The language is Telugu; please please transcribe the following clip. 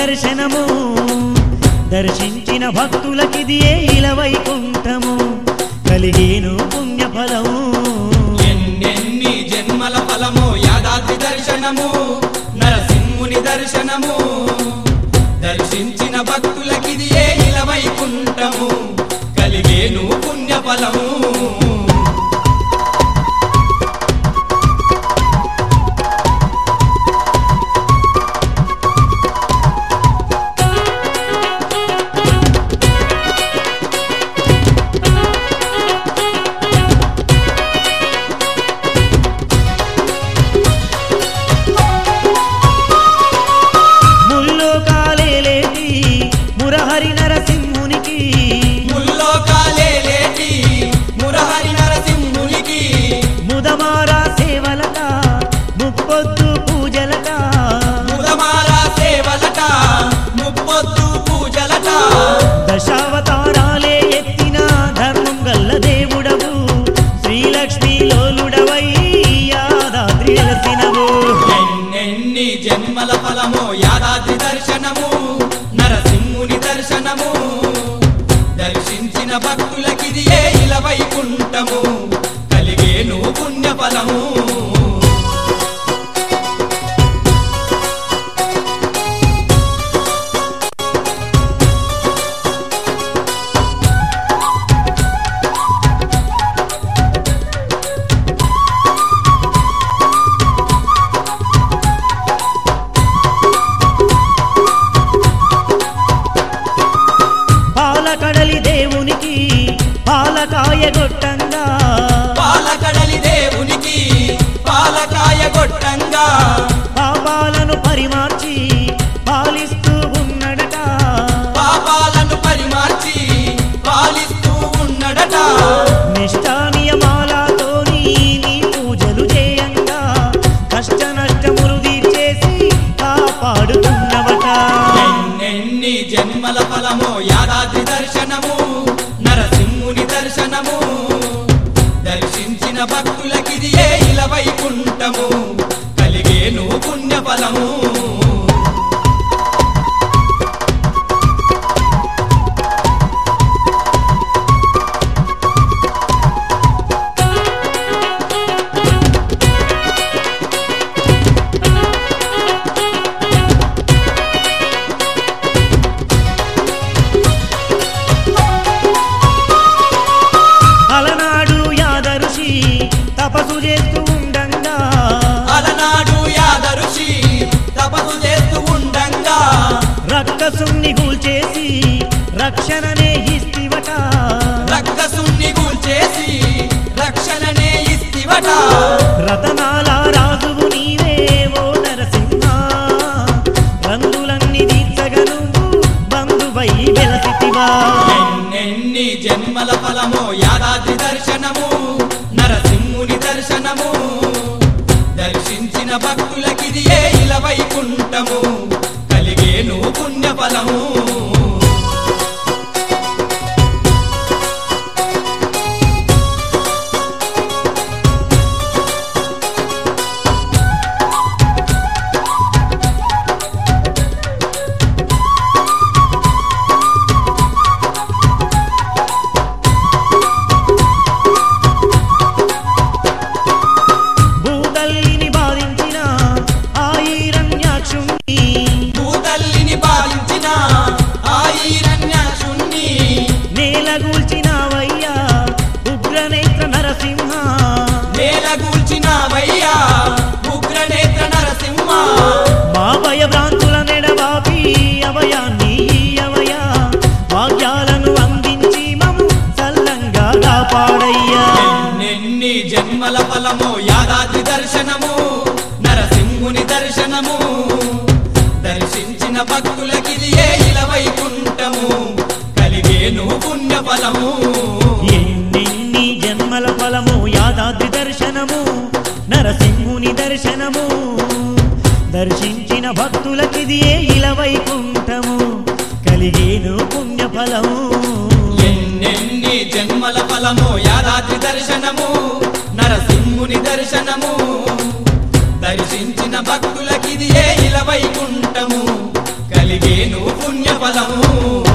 దర్శనము దర్శించిన భక్తులకిది ఏ ఇలవైకుంఠము కలిగేను పుణ్యఫలము ఎన్నెన్ని జన్మల ఫలమో యాదాద్రి దర్శనము నరసింహుని దర్శనము దర్శించిన భక్తులకిది ఏ ఇలవైకుంఠము కలిగేను పుణ్యఫలము ముల్లో కాలేలేటి మురహరి నరసింహునికి ముల్లోకాలేలేటి మురహరి నరసింహునికి ముదమారా సేవలట ముప్పొద్దు పూజలట ముదమాల సేవలట ముప్పొద్దు పూజలట దశావతారాలే ఎత్తిన ధర్మం గల్ల దేవుడవు శ్రీలక్ష్మీ లోలుడవై యాదాద్రి వెలసినవు ఎన్నెన్ని జన్మల ఫలమో యాదాద్రి దర్శనము నరసింహుని దర్శనము దర్శించిన భక్తులకిది ఏ ఇలవైకుంఠము కలిగేను పుణ్యఫలము పాలకడలి దేవునికి పాలకాయ గొట్టంగా పాలకడలి దేవునికి పాలకాయ గొట్టంగా పాపాలను పరిమార్చి పాలిస్తూ ఉన్నడట పాపాలను పరిమార్చి పాలిస్తూ ఉన్నడట నిష్టా నియమాలతోని నీ పూజలు చేయంగా కష్ట నష్టములు తీర్చేసి కాపాడుతున్నవట ఎన్నెన్ని జన్మల ఫలమో యాదాద్రి దర్శనము నరసింహుని దర్శనము దర్శించిన భక్తులకిది ఏ ఇలవైకుంఠము కలిగేను పుణ్యఫలము అలనాడు యాదరుషి తపసు చేస్తూ ఉండంగా అలనాడు యాదరుషి తపసు చేస్తూ ఉండంగా రక్కసుని కూల్చేసి రక్షణనే ఇస్తివట రక్కసుని కూల్చేసి రక్షణనే ఇస్తివట రతనాల రాజువు నీవే ఓ నరసింహ బంధులన్నీ తీర్చగను బంధువై వెలసితివా ఎన్నెన్ని జన్మల ఫలమో యాదాద్రి దర్శనము నరసింహుని దర్శనము దర్శించిన భక్తులకిది ఏ ఇలవైకుంఠము కలిగేను పుణ్యఫలము భూతల్లిని బాధించిన ఆయిరణ్యాక్షుణ్ణి భూతల్లిని బాధించిన ఆ ఈరణ్యాసుని నేలగూల్చినవయ్యా ఉగ్రనేత్ర నరసింహ నేలగూల్చినవయ్యా ఉగ్రనేత్ర నరసింహ మా భయభ్రాంతుల నెడబాపి అభయాన్ని అవయా భాగ్యాలను అందించి మము చల్లంగా కాపాడయ్యా ఎన్నెన్ని జన్మల ఫలమో యాదాద్రి దర్శనము నరసింహుని దర్శనము దర్శించిన భక్తులకిది ఏ ఇలవైకుంఠము కలిగేను పుణ్యఫలము ఎన్నెన్ని జన్మల ఫలము యాదాద్రి దర్శనము నరసింహుని దర్శనము దర్శించిన భక్తులకిది ఏ ఇలవైకుంఠము కలిగేను పుణ్యఫలము ఎన్నెన్ని జన్మల ఫలము యాదాద్రి దర్శనము నరసింహుని దర్శనము దర్శించిన భక్తులకిది ఏ ఇలవైకుంఠము కలిగే దక్కేను పుణ్యఫలము